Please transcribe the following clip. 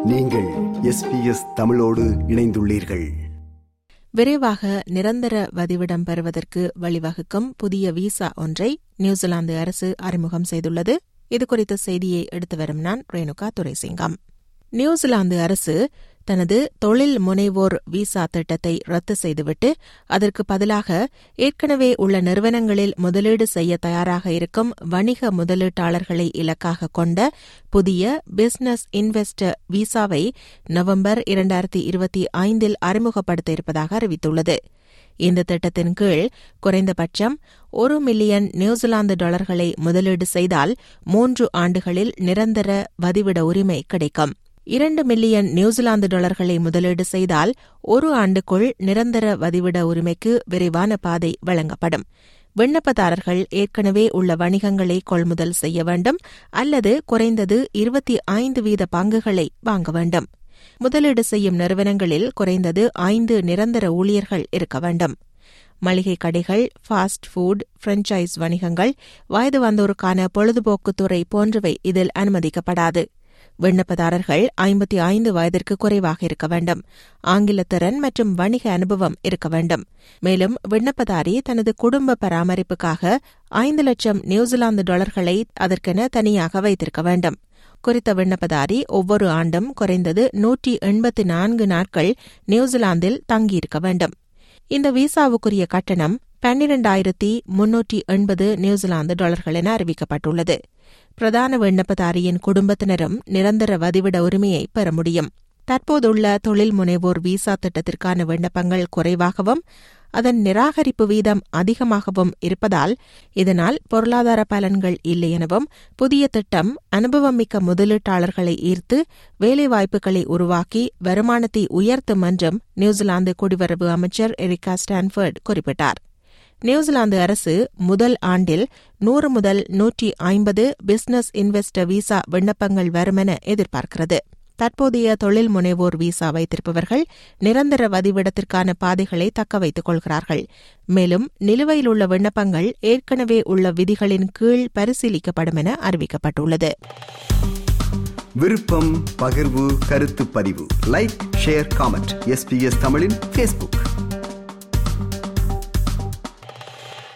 நீங்கள் எஸ்பிஎஸ் தமிழோடு இணைந்துள்ளீர்கள் விரைவாக நிரந்தர வதிவிடம் பெறுவதற்கு வழிவகுக்கும் புதிய விசா ஒன்றை நியூசிலாந்து அரசு அறிமுகம் செய்துள்ளது இதுகுறித்த செய்தியை எடுத்து வரும் நான் ரேணுகா துரைசிங்கம் நியூசிலாந்து அரசு தனது தொழில் முனைவோர் விசா திட்டத்தை ரத்து செய்துவிட்டு அதற்கு பதிலாக ஏற்கனவே உள்ள நிறுவனங்களில் முதலீடு செய்ய தயாராக இருக்கும் வணிக முதலீட்டாளர்களை இலக்காக கொண்ட புதிய பிசினஸ் இன்வெஸ்டர் விசாவை நவம்பர் இரண்டாயிரத்தி இருபத்தி ஐந்தில் அறிமுகப்படுத்த இருப்பதாக அறிவித்துள்ளது இந்த திட்டத்தின் கீழ் குறைந்தபட்சம் ஒரு மில்லியன் நியூசிலாந்து டாலர்களை முதலீடு செய்தால் மூன்று ஆண்டுகளில் நிரந்தர வதிவிட உரிமை கிடைக்கும் இரண்டு மில்லியன் நியூசிலாந்து டாலர்களை முதலீடு செய்தால் ஒரு ஆண்டுக்குள் நிரந்தர வதிவிட உரிமைக்கு விரைவான பாதை வழங்கப்படும் விண்ணப்பதாரர்கள் ஏற்கனவே உள்ள வணிகங்களை கொள்முதல் செய்ய வேண்டும் அல்லது குறைந்தது இருபத்தி ஐந்து வீத பங்குகளை வாங்க வேண்டும் முதலீடு செய்யும் நிறுவனங்களில் குறைந்தது ஐந்து நிரந்தர ஊழியர்கள் இருக்க வேண்டும் மளிகை கடைகள் ஃபாஸ்ட் ஃபுட் பிரான்ச்சைஸ் வணிகங்கள் வயது வந்தோருக்கான பொழுதுபோக்குத்துறை போன்றவை இதில் அனுமதிக்கப்படாது விண்ணப்பதாரர்கள் ஐம்பத்தி ஐந்து வயதிற்கு குறைவாக இருக்க வேண்டும் ஆங்கில திறன் மற்றும் வணிக அனுபவம் இருக்க வேண்டும் மேலும் விண்ணப்பதாரி தனது குடும்ப பராமரிப்புக்காக ஐந்து லட்சம் நியூசிலாந்து டாலர்களை அதற்கென தனியாக வைத்திருக்க வேண்டும் குறித்த விண்ணப்பதாரி ஒவ்வொரு ஆண்டும் குறைந்தது நூற்றி எண்பத்தி நான்கு நாட்கள் நியூசிலாந்தில் தங்கியிருக்க வேண்டும் இந்த விசாவுக்குரிய கட்டணம் பன்னிரண்டாயிரத்தி முன்னூற்றி எண்பது நியூசிலாந்து டாலர்கள் என அறிவிக்கப்பட்டுள்ளது பிரதான விண்ணப்பதாரியின் குடும்பத்தினரும் நிரந்தர வதிவிட உரிமையை பெற முடியும் தற்போதுள்ள தொழில் முனைவோர் விசா திட்டத்திற்கான விண்ணப்பங்கள் குறைவாகவும் அதன் நிராகரிப்பு வீதம் அதிகமாகவும் இருப்பதால் இதனால் பொருளாதார பலன்கள் இல்லை எனவும் புதிய திட்டம் அனுபவமிக்க முதலீட்டாளர்களை ஈர்த்து வேலைவாய்ப்புகளை உருவாக்கி வருமானத்தை உயர்த்தும் என்றும் நியூசிலாந்து குடிவரவு அமைச்சர் எரிகா ஸ்டான்ஃபர்ட் குறிப்பிட்டார் நியூசிலாந்து அரசு முதல் ஆண்டில் நூறு முதல் நூற்றி ஐம்பது பிசினஸ் இன்வெஸ்டர் விசா விண்ணப்பங்கள் வரும் என எதிர்பார்க்கிறது தற்போதைய தொழில் முனைவோர் விசா வைத்திருப்பவர்கள் நிரந்தர வதிவிடத்திற்கான பாதைகளை தக்க வைத்துக் கொள்கிறார்கள் மேலும் நிலுவையில் உள்ள விண்ணப்பங்கள் ஏற்கனவே உள்ள விதிகளின் கீழ் பரிசீலிக்கப்படும் என அறிவிக்கப்பட்டுள்ளது விருப்பம் பகிர்வு கருத்து பதிவு லைக் ஷேர் காமெண்ட் எஸ்பிஎஸ் தமிழின் ஃபேஸ்புக்